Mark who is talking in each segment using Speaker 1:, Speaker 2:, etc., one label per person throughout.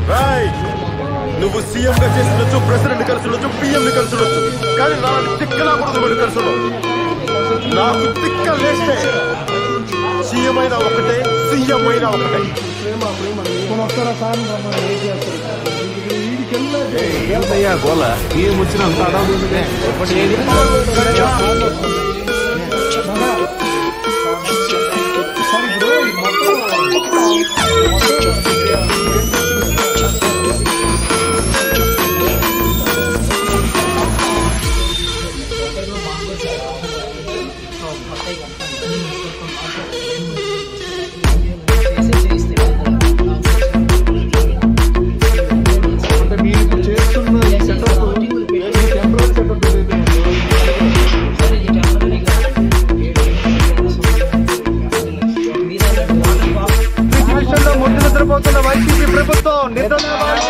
Speaker 1: రాయ్ నువ్వు సీఎం గా చేసి ఉండొచ్చు ప్రెసిడెంట్ కలిసి ఉండొచ్చు పిఎం ని కలిసి ఉండొచ్చు కానీ నాలాంటి తిక్కలా కూడా నువ్వు కలిసి ఉండవు నాకు తిక్క లేస్తే సీఎం అయినా ఒకటే సీఎం అయినా ఒకటే
Speaker 2: ఏంటయ్యా గోల ఏం వచ్చినా అంత అడవుతుందే ఎప్పటి ఏది
Speaker 3: అంటే మీరు ఇప్పుడు చేస్తున్న ఈ సెటప్ టెంపరీ సెటప్
Speaker 4: విషయంలో ముందు నిద్రపోతున్న వైసీపీ ప్రభుత్వం నిద్ర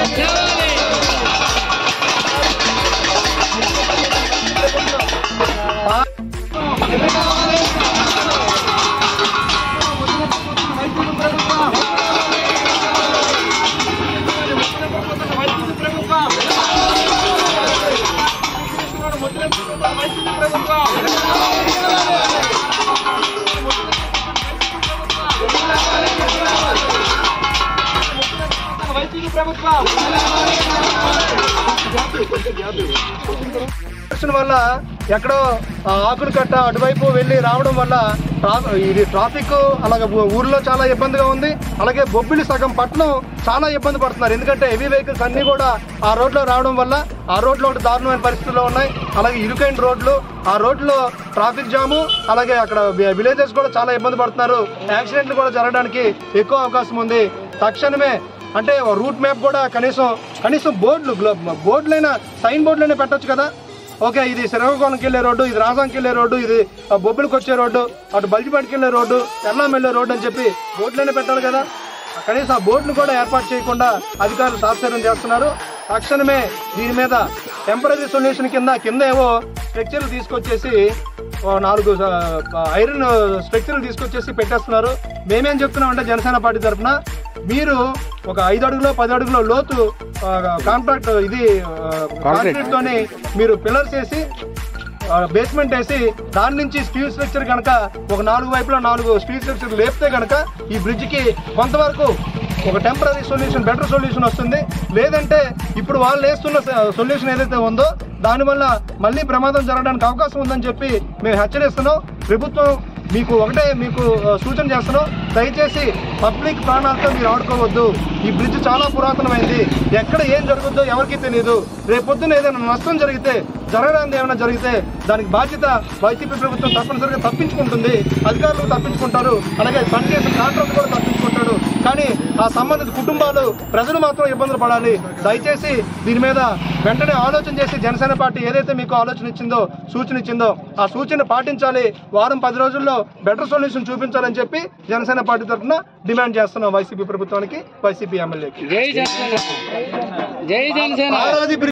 Speaker 4: ఎలక్షన్ వల్ల ఎక్కడో ఆ, ఆకులు కట్ట అటువైపు వెళ్ళి రావడం వల్ల ట్రా- ఇది ట్రాఫిక్ అలాగే ఊ- ఊర్లో చాలా ఇబ్బందిగా ఉంది అలాగే బొబ్బిలి సగం పట్టణం చాలా ఇబ్బంది పడుతున్నారు ఎందుకంటే హెవీ వెహికల్స్ అన్ని కూడా ఆ రోడ్లో రావడం వల్ల ఆ రోడ్లో ఒకటి దారుణమైన పరిస్థితుల్లో ఉన్నాయి అలాగే ఇరుకైన రోడ్లు ఆ రోడ్లో ట్రాఫిక్ జాము అలాగే అక్కడ విలేజెస్ కూడా చాలా ఇబ్బంది పడుతున్నారు యాక్సిడెంట్లు కూడా జరగడానికి ఎక్కువ అవకాశం ఉంది తక్షణమే అంటే రూట్ మ్యాప్ కూడా కనీసం కనీసం బోర్డులు గ్లో- బోర్డులైనా సైన్ బోర్డులైనా పెట్టొచ్చు కదా ఓకే ఇది శ్రీకాకుళంకి వెళ్ళే రోడ్డు ఇది రాజాంకి వెళ్ళే రోడ్డు ఇది ఆ, బొబ్బిలికి వచ్చే రోడ్డు అటు బల్జిపేటకి వెళ్ళే రోడ్డు ఎల్లాం వెళ్ళే రోడ్డు అని చెప్పి బోర్డులైనా పెట్టాలి కదా కనీసం ఆ బోర్డును కూడా ఏర్పాటు చేయకుండా అధికారులు తాత్సర్యం చేస్తున్నారు తక్షణమే దీని మీద టెంపరీ సొల్యూషన్ కింద కింద ఏవో స్ట్రక్చర్లు తీసుకొచ్చేసి ఓ నాలుగు ఆ, ఐరన్ స్ట్రక్చర్లు తీసుకొచ్చేసి పెట్టేస్తున్నారు మేమేం చెప్తున్నాం అంటే జనసేన పార్టీ తరఫున మీరు ఒక ఐదు అడుగులో పది అడుగులో లోతు ఆ, కాంట్రాక్ట్ ఇది ఆ, కాంక్రీట్ తోని మీరు పిల్లర్స్ వేసి బేస్మెంట్ వేసి దాని నుంచి స్టీల్ స్ట్రక్చర్ కనుక ఒక నాలుగు వైపులా నాలుగు స్టీల్ స్ట్రక్చర్ లేపితే కనుక ఈ బ్రిడ్జ్ కి కొంతవరకు ఒక టెంపరీ సొల్యూషన్ బెటర్ సొల్యూషన్ వస్తుంది లేదంటే ఇప్పుడు వాళ్ళు వేస్తున్న సొల్యూషన్ ఏదైతే ఉందో దానివల్ల మళ్ళీ ప్రమాదం జరగడానికి అవకాశం ఉందని చెప్పి మేము హెచ్చరిస్తున్నాం ప్రభుత్వం మీకు ఒకటే మీకు ఆ, సూచన చేస్తున్నాం దయచేసి పబ్లిక్ ప్రాణాలతో మీరు ఆడుకోవద్దు ఈ బ్రిడ్జ్ చాలా పురాతనమైంది ఎక్కడ ఏం జరుగుద్దో ఎవరికీ తెలియదు రేపొద్దున ఏదైనా నష్టం జరిగితే జరగడానికి ఏమైనా జరిగితే దానికి బాధ్యత వైసీపీ ప్రభుత్వం తప్పనిసరిగా తప్పించుకుంటుంది అధికారులు తప్పించుకుంటారు అలాగే పనిచేసిన కాంట్రాక్ట్ కూడా తప్పించుకుంటాడు కానీ ఆ సంబంధిత కుటుంబాలు ప్రజలు మాత్రం ఇబ్బందులు పడాలి దయచేసి దీని మీద వెంటనే ఆలోచన చేసి జనసేన పార్టీ ఏదైతే మీకు ఆలోచన ఇచ్చిందో సూచన ఇచ్చిందో ఆ సూచన పాటించాలి వారం పది రోజుల్లో బెటర్ సొల్యూషన్ చూపించాలని చెప్పి జనసేన పార్టీ తరఫున డిమాండ్ చేస్తున్నాం వైసీపీ ప్రభుత్వానికి వైసీపీ ఎమ్మెల్యేకి
Speaker 5: జై జనసేన జై జనసేన
Speaker 4: ఆరాది